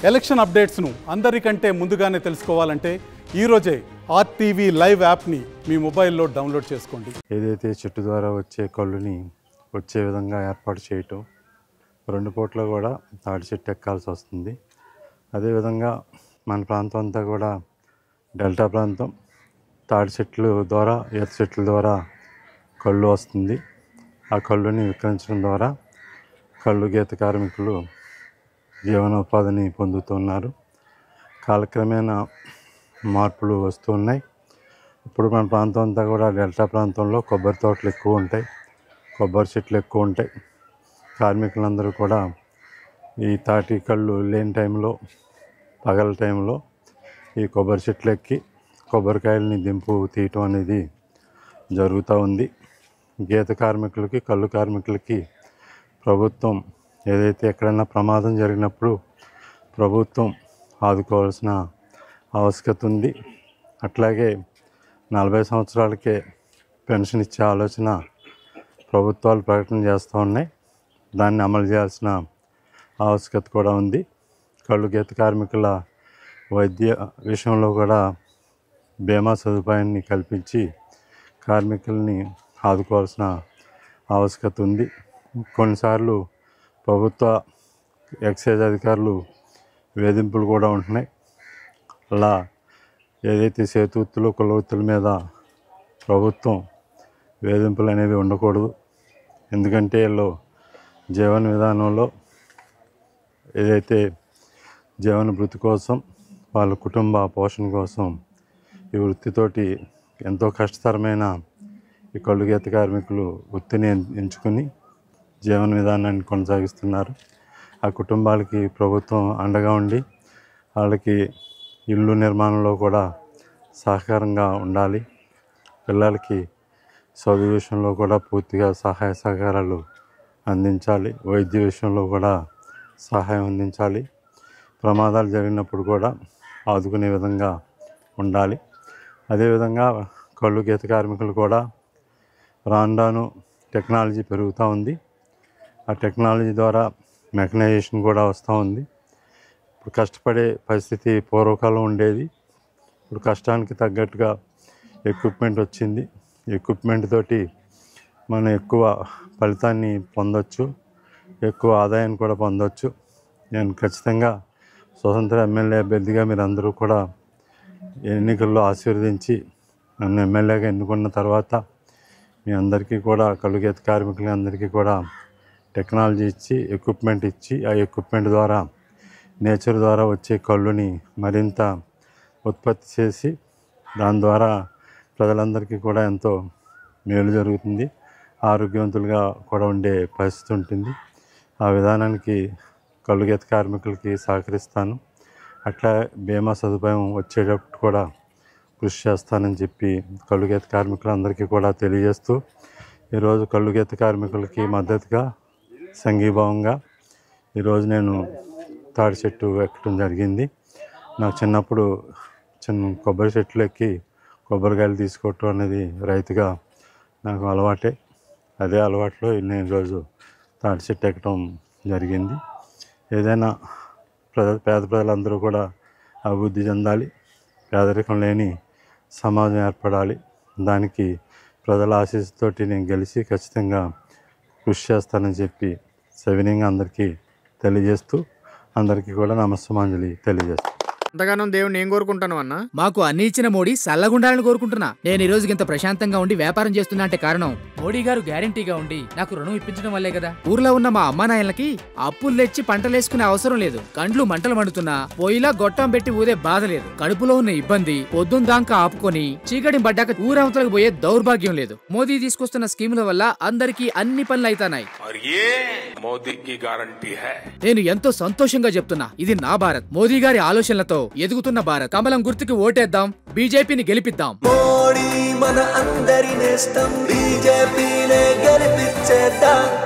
election అప్డేట్స్ను అందరికంటే ముందుగానే తెలుసుకోవాలంటే ఈరోజే ఆర్టీవీ లైవ్ యాప్ని మీ మొబైల్లో డౌన్లోడ్ చేసుకోండి ఏదైతే చెట్టు ద్వారా వచ్చే కళ్ళుని వచ్చే విధంగా ఏర్పాటు చేయటం రెండు పూట్ల కూడా తాటి చెట్టు ఎక్కాల్సి వస్తుంది అదేవిధంగా మన ప్రాంతం అంతా కూడా డెల్టా ప్రాంతం తాటి చెట్లు ద్వారా ఈత చెట్ల ద్వారా కళ్ళు వస్తుంది ఆ కళ్ళుని విక్రయించడం ద్వారా కళ్ళు గీత కార్మికులు జీవనోపాధిని పొందుతున్నారు కాలక్రమేణా మార్పులు వస్తున్నాయి ఇప్పుడు మన ప్రాంతం అంతా కూడా డెల్టా ప్రాంతంలో కొబ్బరి తోటలు ఎక్కువ ఉంటాయి కొబ్బరి చెట్లు ఎక్కువ ఉంటాయి కార్మికులందరూ కూడా ఈ తాటి కళ్ళు లేని టైంలో పగల టైంలో ఈ కొబ్బరి చెట్లు ఎక్కి కొబ్బరికాయలని దింపు తీయటం అనేది జరుగుతూ ఉంది గీత కార్మికులకి కళ్ళు కార్మికులకి ప్రభుత్వం ఏదైతే ఎక్కడైనా ప్రమాదం జరిగినప్పుడు ప్రభుత్వం ఆదుకోవాల్సిన ఆవశ్యకత ఉంది అట్లాగే నలభై సంవత్సరాలకే పెన్షన్ ఇచ్చే ఆలోచన ప్రభుత్వాలు ప్రకటన చేస్తూ ఉన్నాయి దాన్ని అమలు చేయాల్సిన ఆవశ్యకత కూడా ఉంది కళ్ళు గీత కార్మికుల వైద్య విషయంలో కూడా బీమా సదుపాయాన్ని కల్పించి కార్మికుల్ని ఆదుకోవాల్సిన ఆవశ్యకత ఉంది కొన్నిసార్లు ప్రభుత్వ ఎక్సైజ్ అధికారులు వేధింపులు కూడా ఉంటున్నాయి అలా ఏదైతే సేతుత్తులు కులవృత్తుల మీద ప్రభుత్వం వేధింపులు అనేవి ఉండకూడదు ఎందుకంటే వీళ్ళు జీవన విధానంలో ఏదైతే జీవన భృతి కోసం వాళ్ళ కుటుంబ పోషణ కోసం ఈ వృత్తితోటి ఎంతో కష్టతరమైన ఈ కళ్ళు గీత కార్మికులు వృత్తిని ఎన్- ఎంచుకుని జీవన విధానాన్ని కొనసాగిస్తున్నారు ఆ కుటుంబాలకి ప్రభుత్వం అండగా ఉండి వాళ్ళకి ఇల్లు నిర్మాణంలో కూడా సహకారంగా ఉండాలి పిల్లలకి చదువు విషయంలో కూడా పూర్తిగా సహాయ సహకారాలు అందించాలి వైద్య విషయంలో కూడా సహాయం అందించాలి ప్రమాదాలు జరిగినప్పుడు కూడా ఆదుకునే విధంగా ఉండాలి అదేవిధంగా కళ్ళు గీత కార్మికులు కూడా రాను రాను టెక్నాలజీ పెరుగుతూ ఉంది ఆ టెక్నాలజీ ద్వారా మెకనైజేషన్ కూడా వస్తూ ఉంది ఇప్పుడు కష్టపడే పరిస్థితి పూర్వకాలం ఉండేది ఇప్పుడు కష్టానికి తగ్గట్టుగా ఎక్విప్మెంట్ వచ్చింది ఎక్విప్మెంట్ తోటి మనం ఎక్కువ ఫలితాన్ని పొందొచ్చు ఎక్కువ ఆదాయాన్ని కూడా పొందొచ్చు నేను ఖచ్చితంగా స్వతంత్ర ఎమ్మెల్యే అభ్యర్థిగా మీరు అందరూ కూడా ఎన్నికల్లో ఆశీర్వదించి నన్ను ఎమ్మెల్యేగా ఎన్నుకున్న తర్వాత మీ అందరికీ కూడా కలుగేత కార్మికులు అందరికీ కూడా టెక్నాలజీ ఇచ్చి ఎక్విప్మెంట్ ఇచ్చి ఆ ఎక్విప్మెంట్ ద్వారా నేచర్ ద్వారా వచ్చే కళ్ళుని మరింత ఉత్పత్తి చేసి దాని ద్వారా ప్రజలందరికీ కూడా ఎంతో మేలు జరుగుతుంది ఆరోగ్యవంతులుగా కూడా ఉండే పరిస్థితి ఉంటుంది ఆ విధానానికి కళ్ళుగీత కార్మికులకి సహకరిస్తాను అట్లా బీమా సదుపాయం వచ్చేటప్పుడు కూడా కృషి చేస్తానని చెప్పి కళ్ళుగీత కార్మికులందరికీ కూడా తెలియజేస్తూ ఈరోజు కళ్ళుగీత కార్మికులకి మద్దతుగా సంఘీభావంగా ఈరోజు నేను తాడి చెట్టు ఎక్కడం జరిగింది నాకు చిన్నప్పుడు చిన్న కొబ్బరి చెట్లు ఎక్కి కొబ్బరికాయలు తీసుకోవటం అనేది రైతుగా నాకు అలవాటే అదే అలవాట్లో నేను ఈరోజు తాటి చెట్టు ఎక్కడం జరిగింది ఏదైనా ప్రజ పేద ప్రజలందరూ కూడా అభివృద్ధి చెందాలి పేదరికం లేని సమాజం ఏర్పడాలి దానికి ప్రజల ఆశీస్సుతోటి నేను గెలిచి ఖచ్చితంగా కృషి చేస్తానని చెప్పి సవినయంగా అందరికీ తెలియజేస్తూ అందరికీ కూడా నమస్సమాంజలి తెలియజేస్తాను అంతగానం దేవుని ఏం కోరుకుంటాను అన్న మాకు అన్ని ఇచ్చిన మోడీ సల్లగుండాలని కోరుకుంటున్నా నేను ఈ రోజుకి ఇంత ప్రశాంతంగా ఉండి వ్యాపారం చేస్తున్నా అంటే కారణం మోడీ గారు గ్యారంటీగా ఉండి నాకు రుణం ఇప్పించడం వల్లే కదా ఊర్లో ఉన్న మా అమ్మా నాయనలకి అప్పులు తెచ్చి పంటలేసుకునే అవసరం లేదు కండ్లు మంటలు మండుతున్నా పొయ్యిలా గొట్టం పెట్టి ఊదే బాధ లేదు కడుపులో ఉన్న ఇబ్బంది పొద్దున్న దాకా ఆపుకొని చీకటి పడ్డాక ఊరవతలకు పోయే దౌర్భాగ్యం లేదు మోదీ తీసుకొస్తున్న స్కీముల వల్ల అందరికీ అన్ని పనులు అయితానాయి और ये मोदी की गारंटी है నేను ఎంతో సంతోషంగా చెప్తున్నా ఇది నా భారత్ మోదీ గారి ఆలోచనలతో ఎదుగుతున్న భారత్ కమలం గుర్తుకి ఓటేద్దాం బీజేపీని గెలిపిద్దాం మోడీ మన అందరి నేస్తం బీజేపీనే గెలిపించేద్దాం